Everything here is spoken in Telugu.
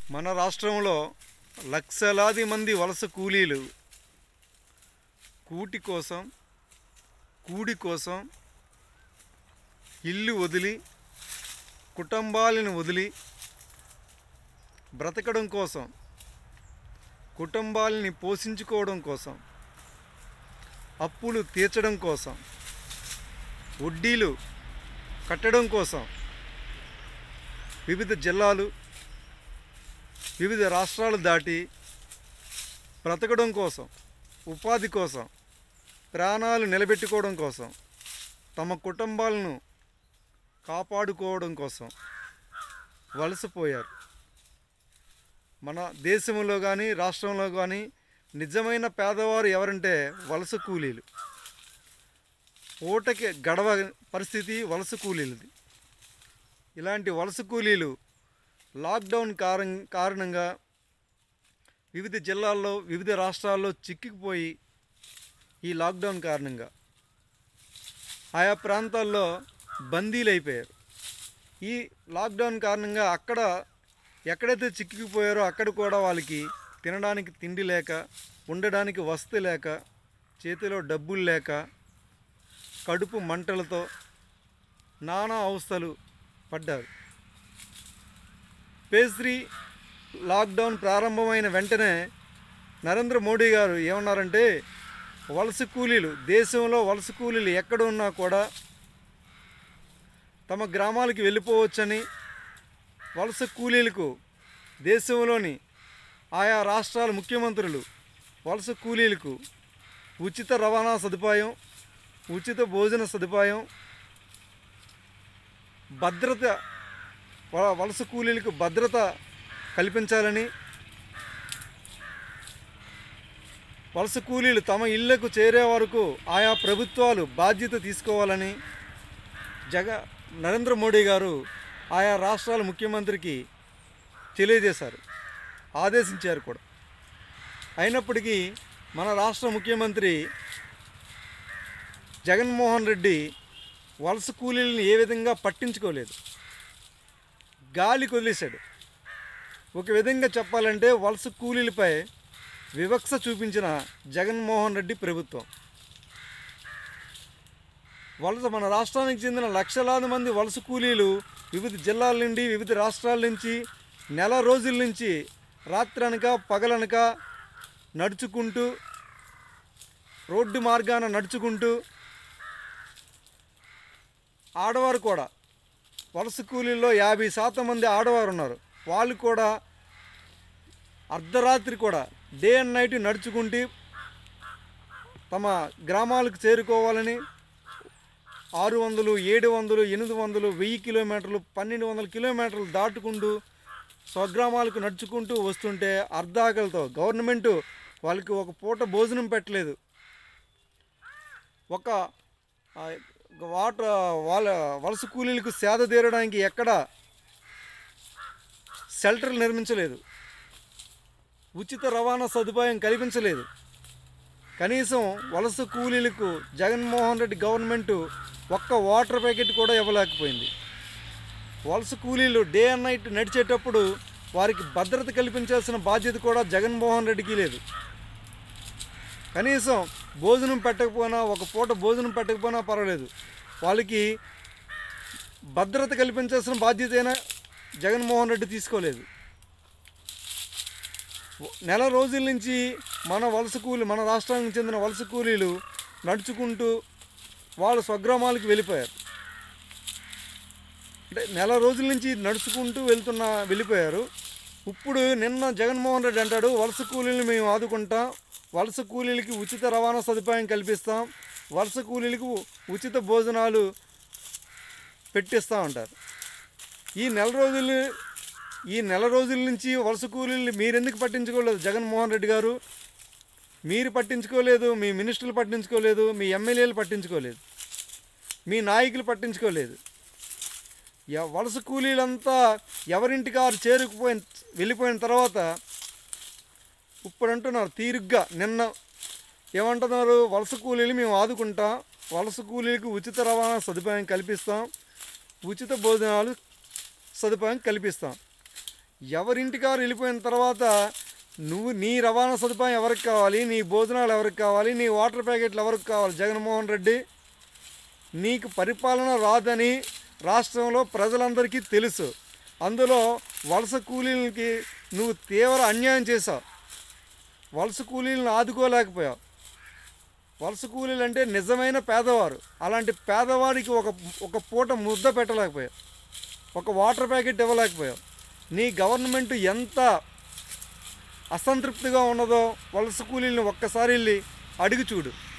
మన రాష్ట్రంలో లక్షలాది మంది వలస కూలీలు కూటి కోసం కూడి కోసం ఇల్లు వదిలి కుటుంబాలను వదిలి బ్రతకడం కోసం కుటుంబాలని పోషించుకోవడం కోసం అప్పులు తీర్చడం కోసం వడ్డీలు కట్టడం కోసం వివిధ జిల్లాలు వివిధ రాష్ట్రాలు దాటి బ్రతకడం కోసం ఉపాధి కోసం ప్రాణాలు నిలబెట్టుకోవడం కోసం తమ కుటుంబాలను కాపాడుకోవడం కోసం వలసపోయారు మన దేశంలో కానీ రాష్ట్రంలో కానీ నిజమైన పేదవారు ఎవరంటే వలస కూలీలు పూటకి గడవ పరిస్థితి వలస కూలీలది ఇలాంటి వలస కూలీలు లాక్డౌన్ కారం కారణంగా వివిధ జిల్లాల్లో వివిధ రాష్ట్రాల్లో చిక్కిపోయి ఈ లాక్డౌన్ కారణంగా ఆయా ప్రాంతాల్లో బందీలు అయిపోయారు ఈ లాక్డౌన్ కారణంగా అక్కడ ఎక్కడైతే చిక్కిపోయారో అక్కడ కూడా వాళ్ళకి తినడానికి తిండి లేక ఉండడానికి వసతి లేక చేతిలో డబ్బులు లేక కడుపు మంటలతో నానా అవస్థలు పడ్డారు ఫేజ్ త్రీ లాక్డౌన్ ప్రారంభమైన వెంటనే నరేంద్ర మోడీ గారు ఏమన్నారంటే వలస కూలీలు దేశంలో వలస కూలీలు ఎక్కడ ఉన్నా కూడా తమ గ్రామాలకి వెళ్ళిపోవచ్చని వలస కూలీలకు దేశంలోని ఆయా రాష్ట్రాల ముఖ్యమంత్రులు వలస కూలీలకు ఉచిత రవాణా సదుపాయం ఉచిత భోజన సదుపాయం భద్రత వ- వలస కూలీలకు భద్రత కల్పించాలని వలస కూలీలు తమ ఇళ్లకు చేరే వరకు ఆయా ప్రభుత్వాలు బాధ్యత తీసుకోవాలని జగ నరేంద్ర మోడీ గారు ఆయా రాష్ట్రాల ముఖ్యమంత్రికి తెలియజేశారు ఆదేశించారు కూడా అయినప్పటికీ మన రాష్ట్ర ముఖ్యమంత్రి జగన్మోహన్ రెడ్డి వలస కూలీలను ఏ విధంగా పట్టించుకోలేదు గాలికి వదిలేశాడు ఒక విధంగా చెప్పాలంటే వలస కూలీలపై వివక్ష చూపించిన జగన్మోహన్ రెడ్డి ప్రభుత్వం వలస మన రాష్ట్రానికి చెందిన లక్షలాది మంది వలస కూలీలు వివిధ జిల్లాల నుండి వివిధ రాష్ట్రాల నుంచి నెల రోజుల నుంచి రాత్రనక పగలనక నడుచుకుంటూ రోడ్డు మార్గాన నడుచుకుంటూ ఆడవారు కూడా వలస కూలీల్లో యాభై శాతం మంది ఆడవారు ఉన్నారు వాళ్ళు కూడా అర్ధరాత్రి కూడా డే అండ్ నైట్ నడుచుకుంటూ తమ గ్రామాలకు చేరుకోవాలని ఆరు వందలు ఏడు వందలు ఎనిమిది వందలు వెయ్యి కిలోమీటర్లు పన్నెండు వందల కిలోమీటర్లు దాటుకుంటూ స్వగ్రామాలకు నడుచుకుంటూ వస్తుంటే అర్ధాకలతో గవర్నమెంట్ వాళ్ళకి ఒక పూట భోజనం పెట్టలేదు ఒక ఆ, ఒక వాటర్ వాళ్ళ వలస కూలీలకు సేద తీరడానికి ఎక్కడ షెల్టర్లు నిర్మించలేదు ఉచిత రవాణా సదుపాయం కల్పించలేదు కనీసం వలస కూలీలకు జగన్మోహన్ రెడ్డి గవర్నమెంట్ ఒక్క వాటర్ ప్యాకెట్ కూడా ఇవ్వలేకపోయింది వలస కూలీలు డే అండ్ నైట్ నడిచేటప్పుడు వారికి భద్రత కల్పించాల్సిన బాధ్యత కూడా జగన్మోహన్ రెడ్డికి లేదు కనీసం భోజనం పెట్టకపోయినా ఒక పూట భోజనం పెట్టకపోయినా పర్వాలేదు వాళ్ళకి భద్రత కల్పించాల్సిన బాధ్యత అయినా జగన్మోహన్ రెడ్డి తీసుకోలేదు నెల రోజుల నుంచి మన వలస కూలి మన రాష్ట్రానికి చెందిన వలస కూలీలు నడుచుకుంటూ వాళ్ళ స్వగ్రామాలకు వెళ్ళిపోయారు అంటే నెల రోజుల నుంచి నడుచుకుంటూ వెళ్తున్న వెళ్ళిపోయారు ఇప్పుడు నిన్న జగన్మోహన్ రెడ్డి అంటాడు వలస కూలీలు మేము ఆదుకుంటాం వలస కూలీలకి ఉచిత రవాణా సదుపాయం కల్పిస్తాం వలస కూలీలకు ఉచిత భోజనాలు పెట్టిస్తాం అంటారు ఈ నెల రోజులు ఈ నెల రోజుల నుంచి వలస కూలీలు మీరెందుకు పట్టించుకోలేదు జగన్మోహన్ రెడ్డి గారు మీరు పట్టించుకోలేదు మీ మినిస్టర్లు పట్టించుకోలేదు మీ ఎమ్మెల్యేలు పట్టించుకోలేదు మీ నాయకులు పట్టించుకోలేదు ఎ- వలస కూలీలంతా ఎవరింటికి వారు చేరుకుపోయిన వెళ్ళిపోయిన తర్వాత ఇప్పుడు అంటున్నారు తీరుగ్గా నిన్న ఏమంటున్నారు వలస కూలీలు మేము ఆదుకుంటాం వలస కూలీలకు ఉచిత రవాణా సదుపాయం కల్పిస్తాం ఉచిత భోజనాలు సదుపాయం కల్పిస్తాం ఎవరింటికారు వెళ్ళిపోయిన తర్వాత నువ్వు నీ రవాణా సదుపాయం ఎవరికి కావాలి నీ భోజనాలు ఎవరికి కావాలి నీ వాటర్ ప్యాకెట్లు ఎవరికి కావాలి జగన్మోహన్ రెడ్డి నీకు పరిపాలన రాదని రాష్ట్రంలో ప్రజలందరికీ తెలుసు అందులో వలస కూలీలకి నువ్వు తీవ్ర అన్యాయం చేశావు వలస కూలీలను ఆదుకోలేకపోయావు వలస కూలీలు అంటే నిజమైన పేదవారు అలాంటి పేదవాడికి ఒక ఒక పూట ముద్ద పెట్టలేకపోయావు ఒక వాటర్ ప్యాకెట్ ఇవ్వలేకపోయావు నీ గవర్నమెంట్ ఎంత అసంతృప్తిగా ఉన్నదో వలస కూలీలను ఒక్కసారి వెళ్ళి అడిగి చూడు